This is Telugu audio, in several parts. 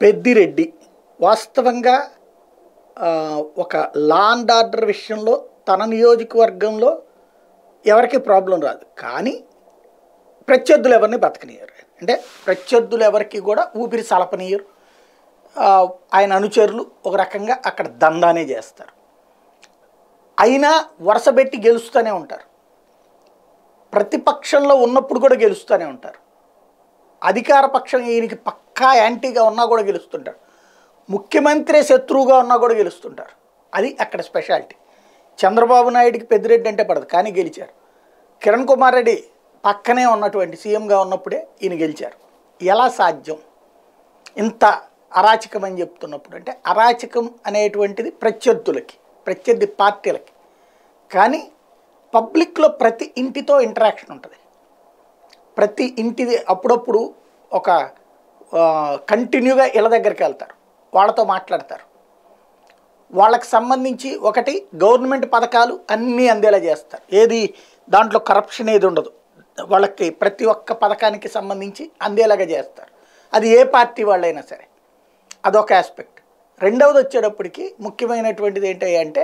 పెద్దిరెడ్డి వాస్తవంగా ఆ, ఒక లా అండ్ ఆర్డర్ విషయంలో తన నియోజకవర్గంలో ఎవరికి ప్రాబ్లం రాదు కానీ ప్రత్యర్థులు ఎవరిని బతకనియరు అంటే ప్రత్యర్థులు ఎవరికి కూడా ఊపిరి సలపనీయరు ఆ, ఆయన అనుచరులు ఒక రకంగా అక్కడ దందానే చేస్తారు అయినా వరుసబెట్టి గెలుస్తూనే ఉంటారు ప్రతిపక్షంలో ఉన్నప్పుడు కూడా గెలుస్తూనే ఉంటారు అధికార పక్షం ఈయనకి పక్కా యాంటీగా ఉన్నా కూడా గెలుస్తుంటారు ముఖ్యమంత్రి శత్రువుగా ఉన్నా కూడా గెలుస్తుంటారు అది అక్కడ స్పెషాలిటీ చంద్రబాబు నాయుడికి పెద్దిరెడ్డి అంటే పడదు కానీ గెలిచారు కిరణ్ కుమార్ రెడ్డి పక్కనే ఉన్నటువంటి సీఎంగా ఉన్నప్పుడే ఈయన గెలిచారు ఎలా సాధ్యం ఇంత అరాచకం అని చెప్తున్నప్పుడు అంటే అరాచకం అనేటువంటిది ప్రత్యర్థులకి ప్రత్యర్థి పార్టీలకి కానీ పబ్లిక్లో ప్రతి ఇంటితో ఇంటరాక్షన్ ఉంటుంది ప్రతి ఇంటిది అప్పుడప్పుడు ఒక కంటిన్యూగా ఇళ్ళ దగ్గరికి వెళ్తారు వాళ్ళతో మాట్లాడతారు వాళ్ళకి సంబంధించి ఒకటి గవర్నమెంట్ పథకాలు అన్నీ అందేలా చేస్తారు ఏది దాంట్లో కరప్షన్ ఏది ఉండదు వాళ్ళకి ప్రతి ఒక్క పథకానికి సంబంధించి అందేలాగా చేస్తారు అది ఏ పార్టీ వాళ్ళైనా సరే అదొక ఆస్పెక్ట్ రెండవది వచ్చేటప్పటికి ముఖ్యమైనటువంటిది ఏంటి అంటే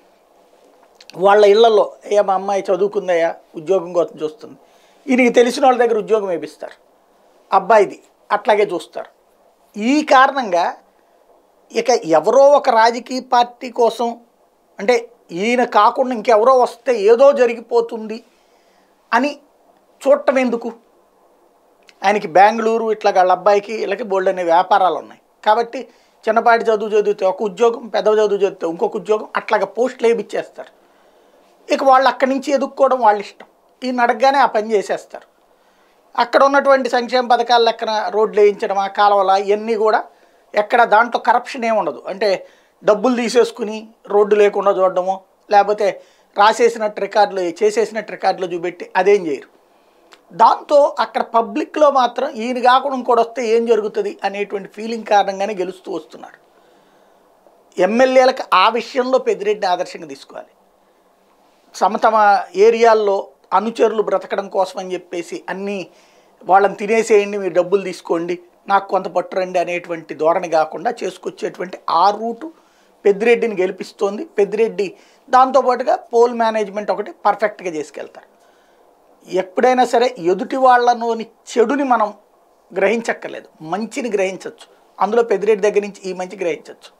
వాళ్ళ ఇళ్లలో ఏ మా అమ్మాయి చదువుకుందయ్యా ఉద్యోగం కోసం చూస్తుంది ఈయనకి తెలిసిన వాళ్ళ దగ్గర ఉద్యోగం వేపిస్తారు అబ్బాయిది అట్లాగే చూస్తారు ఈ కారణంగా ఇక ఎవరో ఒక రాజకీయ పార్టీ కోసం అంటే ఈయన కాకుండా ఇంకెవరో వస్తే ఏదో జరిగిపోతుంది అని చూడటం ఎందుకు ఆయనకి బెంగళూరు ఇట్లా వాళ్ళ అబ్బాయికి వీళ్ళకి బోల్డ్ అనే వ్యాపారాలు ఉన్నాయి కాబట్టి చిన్నపాటి చదువు చదివితే ఒక ఉద్యోగం పెద్ద చదువు చదివితే ఇంకొక ఉద్యోగం అట్లాగా పోస్టులు వేయించేస్తారు ఇక వాళ్ళు అక్కడి నుంచి ఎదుక్కోవడం వాళ్ళ ఇష్టం ఈయన అడగగానే ఆ పని చేసేస్తారు అక్కడ ఉన్నటువంటి సంక్షేమ పథకాల లెక్కన రోడ్లు వేయించడం ఆ కాలువల ఇవన్నీ కూడా ఎక్కడ దాంట్లో కరప్షన్ ఏమి ఉండదు అంటే డబ్బులు తీసేసుకుని రోడ్డు లేకుండా చూడడము లేకపోతే రాసేసినట్టు రికార్డులు చేసేసినట్టు రికార్డులు చూపెట్టి అదేం చేయరు దాంతో అక్కడ పబ్లిక్లో మాత్రం ఈయన కాకుండా ఇంకోటి వస్తే ఏం జరుగుతుంది అనేటువంటి ఫీలింగ్ కారణంగానే గెలుస్తూ వస్తున్నారు ఎమ్మెల్యేలకు ఆ విషయంలో పెద్దిరెడ్డిని ఆదర్శంగా తీసుకోవాలి తమ తమ ఏరియాల్లో అనుచరులు బ్రతకడం కోసం అని చెప్పేసి అన్నీ వాళ్ళని తినేసేయండి మీరు డబ్బులు తీసుకోండి నాకు కొంత పట్టురండి అనేటువంటి ధోరణి కాకుండా చేసుకొచ్చేటువంటి ఆ రూటు పెద్దిరెడ్డిని గెలిపిస్తోంది పెద్దిరెడ్డి దాంతోపాటుగా పోల్ మేనేజ్మెంట్ ఒకటి పర్ఫెక్ట్గా చేసుకెళ్తారు ఎప్పుడైనా సరే ఎదుటి వాళ్ళలోని చెడుని మనం గ్రహించక్కర్లేదు మంచిని గ్రహించవచ్చు అందులో పెద్దిరెడ్డి దగ్గర నుంచి ఈ మంచి గ్రహించవచ్చు